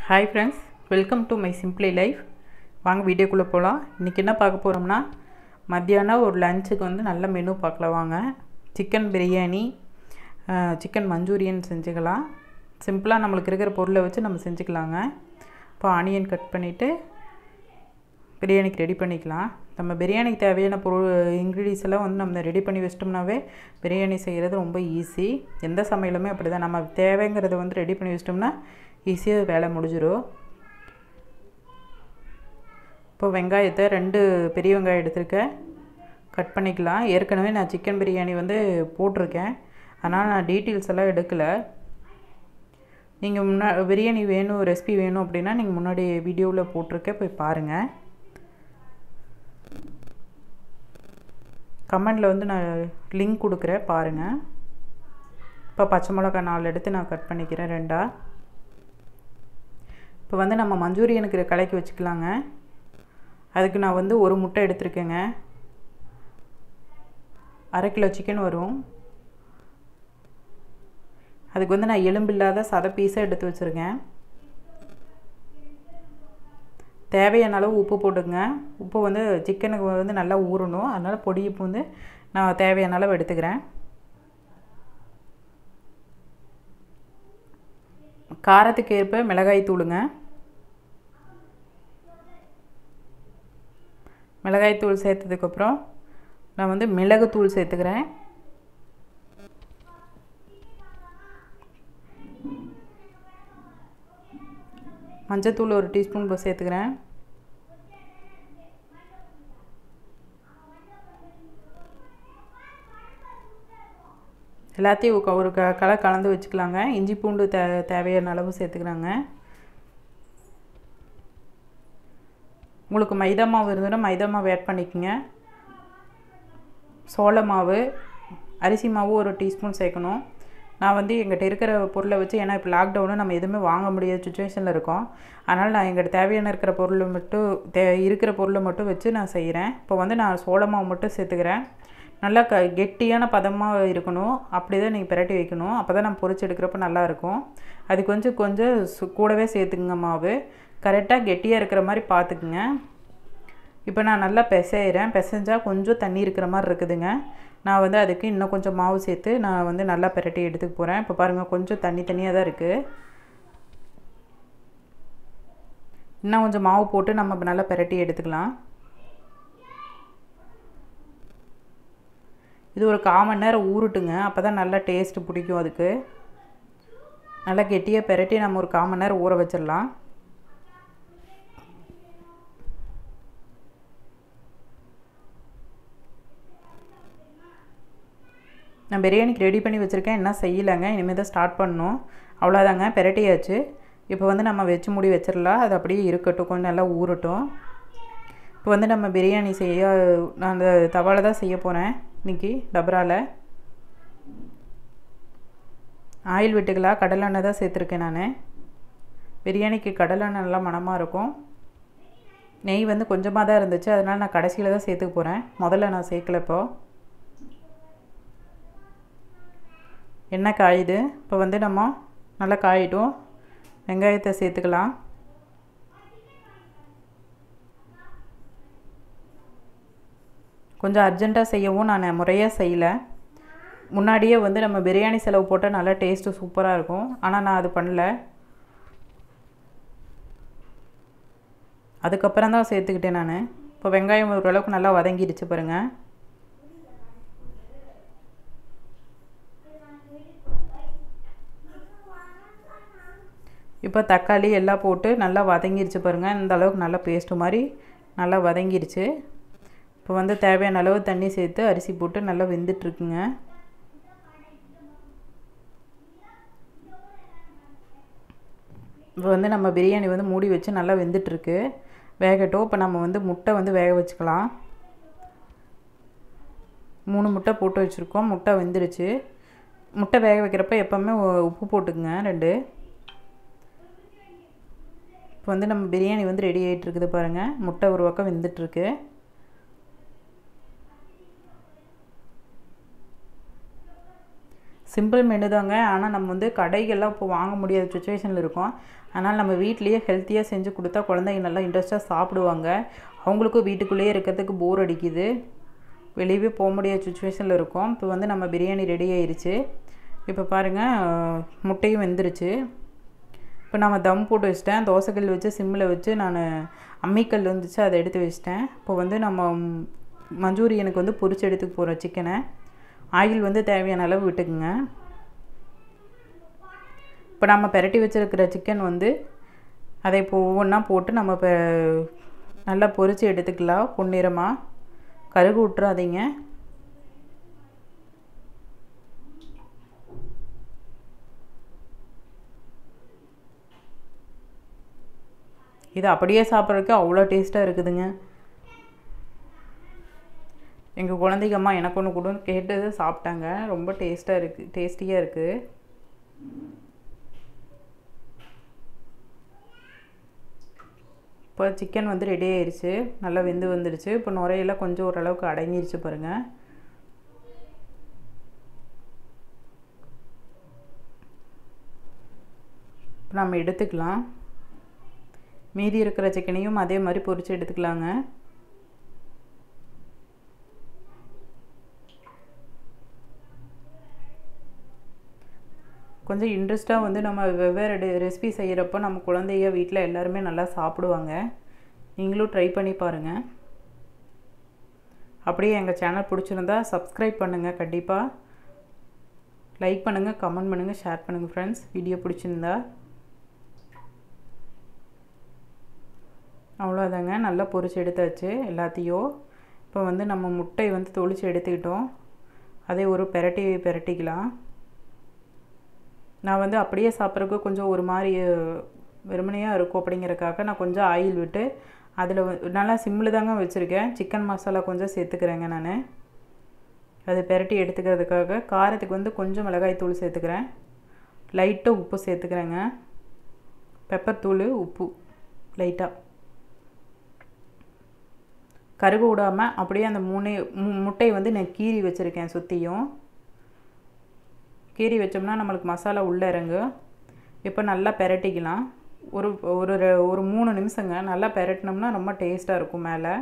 hi friends welcome to my simply life வாங்க வீடியோக்குள்ளே போகலாம் இன்றைக்கி என்ன பார்க்க போகிறோம்னா மத்தியானம் ஒரு லஞ்சுக்கு வந்து நல்ல மெனு பார்க்கலாம் வாங்க சிக்கன் பிரியாணி சிக்கன் மஞ்சூரியன் செஞ்சுக்கலாம் சிம்பிளாக நம்மளுக்கு இருக்கிற பொருளை வச்சு நம்ம செஞ்சுக்கலாங்க இப்போ ஆனியன் கட் பண்ணிவிட்டு பிரியாணிக்கு ரெடி பண்ணிக்கலாம் நம்ம பிரியாணிக்கு தேவையான பொருள் இன்க்ரீடியன்ஸ் எல்லாம் வந்து நம்ம ரெடி பண்ணி வச்சிட்டோம்னாவே பிரியாணி செய்கிறது ரொம்ப ஈஸி எந்த சமையலுமே அப்படி தான் நம்ம தேவைங்கிறத வந்து ரெடி பண்ணி வச்சிட்டோம்னா ஈஸியாக வேலை முடிஞ்சிடும் இப்போ வெங்காயத்தை ரெண்டு பெரிய வெங்காயம் எடுத்திருக்கேன் கட் பண்ணிக்கலாம் ஏற்கனவே நான் சிக்கன் பிரியாணி வந்து போட்டிருக்கேன் ஆனால் நான் டீட்டெயில்ஸ் எல்லாம் எடுக்கலை நீங்கள் முன்னா பிரியாணி வேணும் ரெசிபி வேணும் அப்படின்னா நீங்கள் முன்னாடி வீடியோவில் போட்டிருக்கேன் போய் பாருங்கள் கமெண்டில் வந்து நான் லிங்க் கொடுக்குறேன் பாருங்கள் இப்போ பச்சை மிளகா நாலு எடுத்து நான் கட் பண்ணிக்கிறேன் ரெண்டா இப்போ வந்து நம்ம மஞ்சூரியனுக்கு கலக்கி வச்சுக்கலாங்க அதுக்கு நான் வந்து ஒரு முட்டை எடுத்திருக்கேங்க அரை கிலோ சிக்கன் வரும் அதுக்கு வந்து நான் எலும்பு இல்லாத சத பீஸாக எடுத்து வச்சுருக்கேன் தேவையான அளவு உப்பு போட்டுங்க உப்பு வந்து சிக்கனுக்கு வந்து நல்லா ஊறணும் அதனால் பொடி உப்பு வந்து நான் தேவையான அளவு எடுத்துக்கிறேன் காரத்துக்கு ஏற்ப மிளகாய் தூளுங்க மிளகாய் தூள் சேர்த்ததுக்கப்புறம் நான் வந்து மிளகு தூள் சேர்த்துக்கிறேன் மஞ்சத்தூள் ஒரு டீஸ்பூன் சேர்த்துக்கிறேன் எல்லாத்தையும் ஒரு க கலை கலந்து வச்சுக்கலாங்க இஞ்சி பூண்டு தே தேவையான அளவு சேர்த்துக்கிறாங்க உங்களுக்கு மைதா மாவு இருந்ததுன்னா மைதா மாவு ஆட் பண்ணிக்கோங்க சோள மாவு அரிசி மாவு ஒரு டீஸ்பூன் சேர்க்கணும் நான் வந்து எங்கிட்ட இருக்கிற பொருளை வச்சு ஏன்னா இப்போ லாக்டவுனு நம்ம எதுவுமே வாங்க முடியாத சுச்சுவேஷனில் இருக்கோம் அதனால் நான் எங்கிட்ட தேவையான இருக்கிற பொருளை மட்டும் தே இருக்கிற பொருளை மட்டும் வச்சு நான் செய்கிறேன் இப்போ வந்து நான் சோள மாவு மட்டும் சேர்த்துக்கிறேன் நல்லா க கெட்டியான பதமாக இருக்கணும் அப்படி தான் நீங்கள் பிரட்டி வைக்கணும் அப்போ தான் நம்ம பொரிச்சு எடுக்கிறப்ப நல்லாயிருக்கும் அது கொஞ்சம் கொஞ்சம் கூடவே சேர்த்துக்குங்க மாவு கரெக்டாக கெட்டியாக இருக்கிற மாதிரி பார்த்துக்குங்க இப்போ நான் நல்லா பிசைகிறேன் பிசைஞ்சால் கொஞ்சம் தண்ணி இருக்கிற மாதிரி இருக்குதுங்க நான் வந்து அதுக்கு இன்னும் கொஞ்சம் மாவு சேர்த்து நான் வந்து நல்லா பிரட்டி எடுத்துக்க போகிறேன் இப்போ பாருங்கள் கொஞ்சம் தண்ணி தண்ணியாக தான் இருக்குது இன்னும் கொஞ்சம் மாவு போட்டு நம்ம நல்லா பிரட்டி எடுத்துக்கலாம் இது ஒரு கால் மணி நேரம் ஊருட்டுங்க அப்போ தான் நல்லா டேஸ்ட்டு பிடிக்கும் அதுக்கு நல்லா கெட்டியாக பெரட்டி நம்ம ஒரு கால் மணி நேரம் ஊற வச்சிடலாம் நான் பிரியாணிக்கு ரெடி பண்ணி வச்சுருக்கேன் என்ன செய்யலைங்க இனிமேல் தான் ஸ்டார்ட் பண்ணணும் அவ்வளோதாங்க பெரட்டியாச்சு இப்போ வந்து நம்ம வச்சு மூடி வச்சிடலாம் அது அப்படியே இருக்கட்டும் கொஞ்சம் நல்லா ஊறட்டும் இப்போ வந்து நம்ம பிரியாணி செய்ய நான் அந்த தவாவில் தான் செய்ய போகிறேன் இன்றைக்கி டபராவில் ஆயில் விட்டுக்கலாம் கடலெண்ணெய் தான் சேர்த்துருக்கேன் நான் பிரியாணிக்கு கடலெண்ணெய் நல்லா மணமாக இருக்கும் நெய் வந்து கொஞ்சமாக தான் இருந்துச்சு அதனால் நான் கடைசியில் தான் சேர்த்துக்க போகிறேன் முதல்ல நான் சேர்க்கல இப்போ எண்ணெய் காயுது இப்போ வந்து நம்ம நல்லா காயிட்டும் வெங்காயத்தை சேர்த்துக்கலாம் கொஞ்சம் அர்ஜெண்ட்டாக செய்யவும் நான் முறையாக செய்யலை முன்னாடியே வந்து நம்ம பிரியாணி செலவு போட்டால் நல்லா டேஸ்ட்டு சூப்பராக இருக்கும் ஆனால் நான் அது பண்ணல அதுக்கப்புறம் தான் சேர்த்துக்கிட்டேன் நான் இப்போ வெங்காயம் ஓரளவுக்கு நல்லா வதங்கிடுச்சு பாருங்கள் இப்போ தக்காளி எல்லாம் போட்டு நல்லா வதங்கிருச்சு பாருங்கள் இந்த அளவுக்கு நல்லா பேஸ்ட்டு மாதிரி நல்லா வதங்கிருச்சு இப்போ வந்து தேவையான அளவு தண்ணி சேர்த்து அரிசி போட்டு நல்லா வெந்துட்டுருக்குங்க இப்போ வந்து நம்ம பிரியாணி வந்து மூடி வச்சு நல்லா வெந்துட்டுருக்கு வேகட்டும் இப்போ நம்ம வந்து முட்டை வந்து வேக வச்சுக்கலாம் மூணு முட்டை போட்டு வச்சுருக்கோம் முட்டை வெந்துருச்சு முட்டை வேக வைக்கிறப்ப எப்போவுமே உப்பு போட்டுக்குங்க ரெண்டு இப்போ வந்து நம்ம பிரியாணி வந்து ரெடி ஆகிட்டு இருக்குது பாருங்கள் முட்டை ஒரு பக்கம் வெந்துட்டுருக்கு சிம்பிள் மெனு தாங்க ஆனால் நம்ம வந்து கடைகள்லாம் இப்போ வாங்க முடியாத சுச்சுவேஷனில் இருக்கோம் அதனால் நம்ம வீட்லேயே ஹெல்த்தியாக செஞ்சு கொடுத்தா குழந்தைங்க நல்லா இன்ட்ரெஸ்ட்டாக சாப்பிடுவாங்க அவங்களுக்கும் வீட்டுக்குள்ளேயே இருக்கிறதுக்கு போர் அடிக்குது வெளியவே போக முடியாத சுச்சுவேஷனில் இருக்கோம் இப்போ வந்து நம்ம பிரியாணி ரெடி ஆயிருச்சு இப்போ பாருங்கள் முட்டையும் வெந்துருச்சு இப்போ நம்ம தம் போட்டு வச்சிட்டேன் தோசைக்கல் வச்சு சிம்மில் வச்சு நான் அம்மிக்கல் வந்துச்சு அதை எடுத்து வச்சிட்டேன் இப்போ வந்து நம்ம மஞ்சூரியனுக்கு வந்து பொரிச்சு எடுத்துக்க போகிறோம் சிக்கனை ஆயில் வந்து தேவையான அளவு விட்டுக்குங்க இப்போ நம்ம பெரட்டி வச்சுருக்கிற சிக்கன் வந்து அதை இப்போ ஒவ்வொன்றா போட்டு நம்ம இப்போ நல்லா பொரித்து எடுத்துக்கலாம் பொன்னிறமாக கருகு விட்டுறாதீங்க இது அப்படியே சாப்பிட்றதுக்கு அவ்வளோ டேஸ்ட்டாக இருக்குதுங்க எங்கள் குழந்தைங்க அம்மா எனக்கு ஒன்று கொடுன்னு கேட்டது சாப்பிட்டாங்க ரொம்ப டேஸ்ட்டாக இருக்குது டேஸ்டியாக இருக்குது இப்போ சிக்கன் வந்து ரெடி ஆயிடுச்சு நல்லா வெந்து வந்துடுச்சு இப்போ நுரையெல்லாம் கொஞ்சம் ஓரளவுக்கு அடங்கிருச்சு பாருங்கள் இப்போ நம்ம எடுத்துக்கலாம் மீதி இருக்கிற சிக்கனையும் அதே மாதிரி பொரித்து எடுத்துக்கலாங்க கொஞ்சம் இன்ட்ரெஸ்ட்டாக வந்து நம்ம வெவ்வேறு ரெசிபி செய்கிறப்போ நம்ம குழந்தைய வீட்டில் எல்லாருமே நல்லா சாப்பிடுவாங்க நீங்களும் ட்ரை பண்ணி பாருங்கள் அப்படியே எங்கள் சேனல் பிடிச்சிருந்தா சப்ஸ்கிரைப் பண்ணுங்கள் கண்டிப்பாக லைக் பண்ணுங்கள் கமெண்ட் பண்ணுங்கள் ஷேர் பண்ணுங்கள் ஃப்ரெண்ட்ஸ் வீடியோ பிடிச்சிருந்தா அவ்வளோதாங்க நல்லா பொரிச்சு எடுத்தாச்சு எல்லாத்தையும் இப்போ வந்து நம்ம முட்டை வந்து தொளிச்சு எடுத்துக்கிட்டோம் அதே ஒரு பெரட்டி பெரட்டிக்கலாம் நான் வந்து அப்படியே சாப்பிட்றதுக்கு கொஞ்சம் ஒரு மாதிரி வெறுமனையாக இருக்கும் அப்படிங்கிறக்காக நான் கொஞ்சம் ஆயில் விட்டு அதில் நல்லா சிம்மில் தாங்க வச்சுருக்கேன் சிக்கன் மசாலா கொஞ்சம் சேர்த்துக்கிறேங்க நான் அதை பெரட்டி எடுத்துக்கிறதுக்காக காரத்துக்கு வந்து கொஞ்சம் மிளகாய் தூள் சேர்த்துக்கிறேன் லைட்டாக உப்பு சேர்த்துக்கிறேங்க பெப்பர் தூள் உப்பு லைட்டாக கருகு விடாமல் அப்படியே அந்த மூணு முட்டையை வந்து நான் கீறி வச்சுருக்கேன் சுற்றியும் கீறி வச்சோம்னா நம்மளுக்கு மசாலா உள்ளே இறங்கும் இப்போ நல்லா பெரட்டிக்கலாம் ஒரு ஒரு ஒரு மூணு நிமிஷங்க நல்லா பெரட்டினோம்னா ரொம்ப டேஸ்ட்டாக இருக்கும் மேலே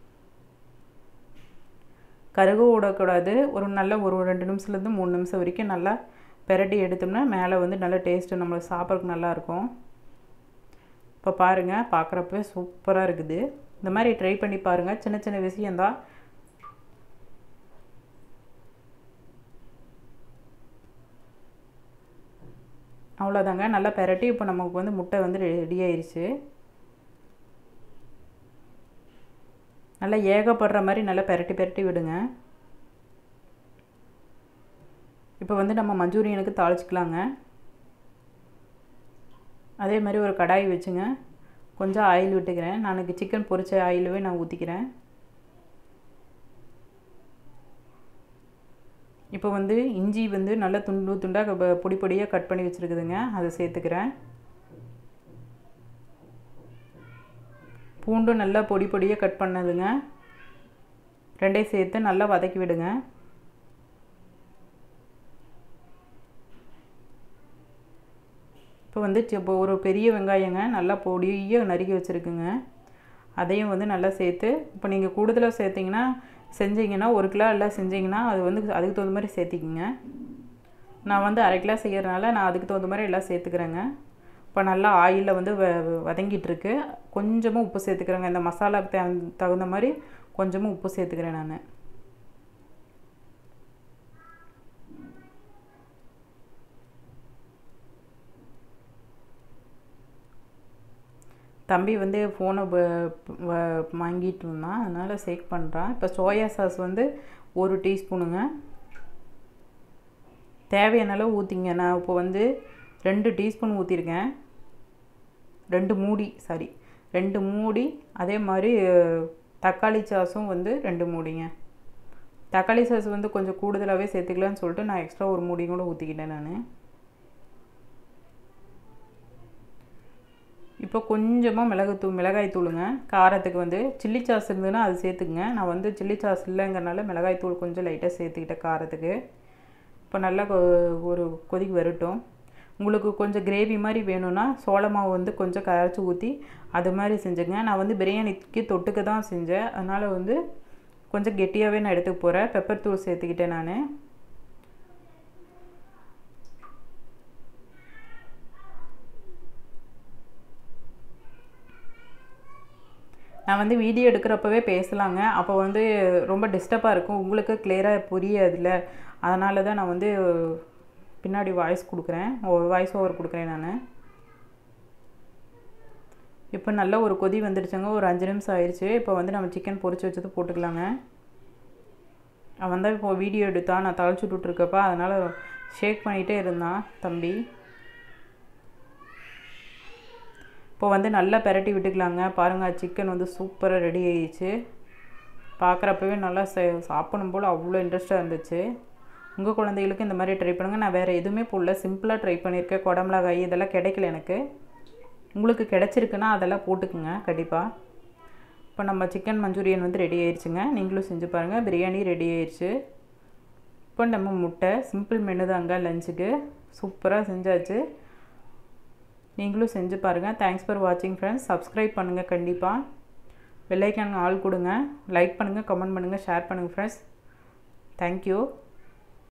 கருகு விடக்கூடாது ஒரு நல்ல ஒரு ரெண்டு நிமிஷத்துலேருந்து மூணு நிமிஷம் வரைக்கும் நல்லா பெரட்டி எடுத்தோம்னா மேலே வந்து நல்ல டேஸ்ட்டு நம்மளுக்கு சாப்பிட்றதுக்கு நல்லாயிருக்கும் இப்போ பாருங்கள் பார்க்குறப்ப சூப்பராக இருக்குது இந்த மாதிரி ட்ரை பண்ணி பாருங்கள் சின்ன சின்ன விஷயந்தான் அவ்வளோதாங்க நல்லா பெரட்டி இப்போ நமக்கு வந்து முட்டை வந்து ரெடி ஆயிடுச்சு நல்லா ஏகப்படுற மாதிரி நல்லா பெரட்டி பெரட்டி விடுங்க இப்போ வந்து நம்ம மஞ்சூரியனுக்கு தாளிச்சிக்கலாங்க அதே மாதிரி ஒரு கடாய் வச்சுங்க கொஞ்சம் ஆயில் விட்டுக்கிறேன் நாளைக்கு சிக்கன் பொரிச்ச ஆயிலவே நான் ஊற்றிக்கிறேன் இப்போ வந்து இஞ்சி வந்து நல்லா துண்டு துண்டாக பொடி பொடியாக கட் பண்ணி வச்சுருக்குதுங்க அதை சேர்த்துக்கிறேன் பூண்டும் நல்லா பொடி பொடியாக கட் பண்ணதுங்க ரெண்டையும் சேர்த்து நல்லா வதக்கி விடுங்க இப்போ வந்து இப்போ ஒரு பெரிய வெங்காயங்க நல்லா பொடியாக நறுக்கி வச்சுருக்குங்க அதையும் வந்து நல்லா சேர்த்து இப்போ நீங்கள் கூடுதலாக சேர்த்திங்கன்னா செஞ்சிங்கன்னா ஒரு கிலோ எல்லாம் செஞ்சிங்கன்னா அது வந்து அதுக்கு தகுந்த மாதிரி சேர்த்திக்கிங்க நான் வந்து அரை கிலோ செய்கிறனால நான் அதுக்கு தகுந்த மாதிரி எல்லாம் சேர்த்துக்கிறேங்க இப்போ நல்லா ஆயிலில் வந்து வ வதங்கிட்டுருக்கு கொஞ்சமாக உப்பு சேர்த்துக்கிறேங்க இந்த மசாலாவுக்கு தகுந்த மாதிரி கொஞ்சமாக உப்பு சேர்த்துக்கிறேன் நான் தம்பி வந்து ஃபோனை வாங்கிட்டு இருந்தான் அதனால் சேக் பண்ணுறான் இப்போ சோயா சாஸ் வந்து ஒரு டீஸ்பூனுங்க தேவையான அளவு ஊற்றிங்க நான் இப்போ வந்து ரெண்டு டீஸ்பூன் ஊற்றிருக்கேன் ரெண்டு மூடி சாரி ரெண்டு மூடி அதே மாதிரி தக்காளி சாஸும் வந்து ரெண்டு மூடிங்க தக்காளி சாஸ் வந்து கொஞ்சம் கூடுதலாகவே சேர்த்துக்கலான்னு சொல்லிட்டு நான் எக்ஸ்ட்ரா ஒரு மூடி கூட ஊற்றிக்கிட்டேன் நான் இப்போ கொஞ்சமாக மிளகுத்தூள் மிளகாய் தூளுங்க காரத்துக்கு வந்து சில்லி சாஸ் இருந்ததுன்னா அது சேர்த்துக்குங்க நான் வந்து சில்லி சாஸ் இல்லைங்கிறனால மிளகாய் தூள் கொஞ்சம் லைட்டாக சேர்த்துக்கிட்டேன் காரத்துக்கு இப்போ நல்லா கொ- ஒரு கொதிக்கு வரட்டும் உங்களுக்கு கொஞ்சம் கிரேவி மாதிரி வேணும்னா சோள மாவு வந்து கொஞ்சம் கரைச்சி ஊற்றி அது மாதிரி செஞ்சுங்க நான் வந்து பிரியாணிக்கு தொட்டுக்க தான் செஞ்சேன் அதனால் வந்து கொஞ்சம் கெட்டியாகவே நான் எடுத்துக்க போகிறேன் பெப்பர் தூள் சேர்த்துக்கிட்டேன் நான் நான் வந்து வீடியோ எடுக்கிறப்பவே பேசலாங்க அப்போ வந்து ரொம்ப டிஸ்டர்பாக இருக்கும் உங்களுக்கு கிளியராக புரியாதுல்ல அதனால தான் நான் வந்து பின்னாடி வாய்ஸ் கொடுக்குறேன் வாய்ஸ் ஓவர் கொடுக்குறேன் நான் இப்போ நல்ல ஒரு கொதி வந்துடுச்சுங்க ஒரு அஞ்சு நிமிஷம் ஆயிடுச்சு இப்போ வந்து நம்ம சிக்கன் பொரிச்சு வச்சது போட்டுக்கலாங்க அவன் தான் இப்போ வீடியோ எடுத்தான் நான் தழைச்சி விட்டுருக்கப்பா அதனால் ஷேக் பண்ணிகிட்டே இருந்தான் தம்பி இப்போ வந்து நல்லா பெரட்டி விட்டுக்கலாங்க பாருங்கள் சிக்கன் வந்து சூப்பராக ரெடி ஆயிடுச்சு பார்க்குறப்பவே நல்லா சே சாப்பிடணும் போல் அவ்வளோ இன்ட்ரெஸ்ட்டாக இருந்துச்சு உங்கள் குழந்தைகளுக்கு இந்த மாதிரி ட்ரை பண்ணுங்கள் நான் வேறு எதுவுமே போடல சிம்பிளாக ட்ரை பண்ணியிருக்கேன் குடமிளகாய் இதெல்லாம் கிடைக்கல எனக்கு உங்களுக்கு கிடச்சிருக்குன்னா அதெல்லாம் போட்டுக்குங்க கண்டிப்பாக இப்போ நம்ம சிக்கன் மஞ்சூரியன் வந்து ரெடி ஆயிடுச்சுங்க நீங்களும் செஞ்சு பாருங்கள் பிரியாணி ரெடி ஆயிடுச்சு இப்போ நம்ம முட்டை சிம்பிள் மெனு தாங்க லஞ்சுக்கு சூப்பராக செஞ்சாச்சு நீங்களும் செஞ்சு பாருங்கள் தேங்க்ஸ் ஃபார் வாட்சிங் ஃப்ரெண்ட்ஸ் சப்ஸ்கிரைப் பண்ணுங்கள் கண்டிப்பாக பெல்லைக்கான ஆள் கொடுங்க லைக் பண்ணுங்கள் கமெண்ட் பண்ணுங்கள் ஷேர் பண்ணுங்கள் ஃப்ரெண்ட்ஸ் தேங்க்யூ